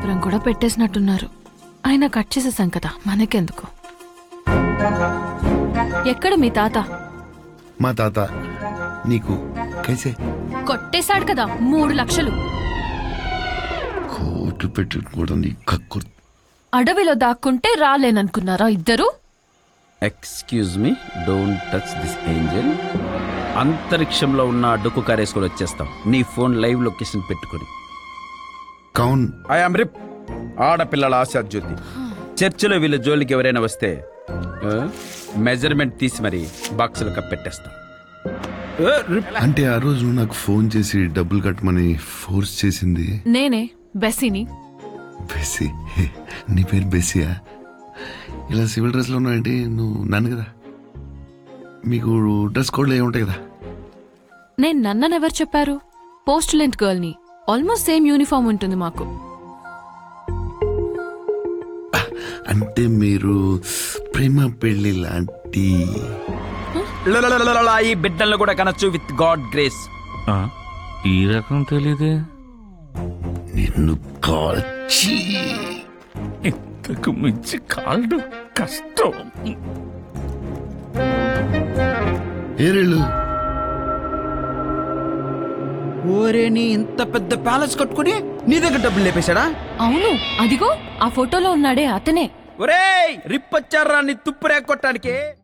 కాపురం కూడా పెట్టేసినట్టున్నారు ఆయన కట్ చేసేసాం కదా మనకెందుకు ఎక్కడ మీ తాత మా తాత నీకు కైసే కొట్టేశాడు కదా మూడు లక్షలు కోట్లు పెట్టి కూడా నీ కక్కు అడవిలో దాక్కుంటే రాలేననుకున్నారా ఇద్దరు excuse me don't touch this angel అంతరిక్షంలో ఉన్న డొక్కు కారేసుకొని వచ్చేస్తాం నీ ఫోన్ లైవ్ లొకేషన్ పెట్టుకొని కౌన్ ఐఎమ్ రిప్ ఆడపిల్లల ఆశాజ్యోతి చర్చిలో వీళ్ళ జోలికి ఎవరైనా వస్తే మెజర్మెంట్ తీసి మరి బాక్సులు కప్పెట్టేస్తాం ఆ, రిప్. అంటే ఆ రోజు నువ్వు నాకు ఫోన్ చేసి డబ్బులు కట్టమని ఫోర్స్ చేసింది నేనే బెస్సీని బెస్సీ నీ పేరు బెస్సీయా ఇలా సివిల్ డ్రెస్లో ఉన్నావంటే నువ్వు నన్ను కదా మీకు డ్రెస్ కోడ్లో ఏముంటాయి కదా నేను నన్ననెవరు చెప్పారు పోస్ట్ లెంత్ గర్ల్ని ఆల్మోస్ట్ సేమ్ యూనిఫామ్ ఉంటుంది మాకు అంటే మీరు ప్రేమ పెళ్లి లాంటి లలలలలల, ఈ బిడ్డలను కూడా కనొచ్చు విత్ గాడ్ గ్రేస్ ఆ, ఈ రకం తెలీదే నిన్ను కాల్చి ఇంతకు మించి కాళ్ళు కష్టం ఏరేళ్ళు ఓరే నీ ఇంత పెద్ద ప్యాలెస్ కట్టుకుని నీ దగ్గర డబ్బులు లేపేశాడా అవును అదిగో ఆ ఫోటోలో ఉన్నాడే అతనే ఒరేయ్ రిప్పొచ్చారా నీ తుప్పు రేగొట్టడానికి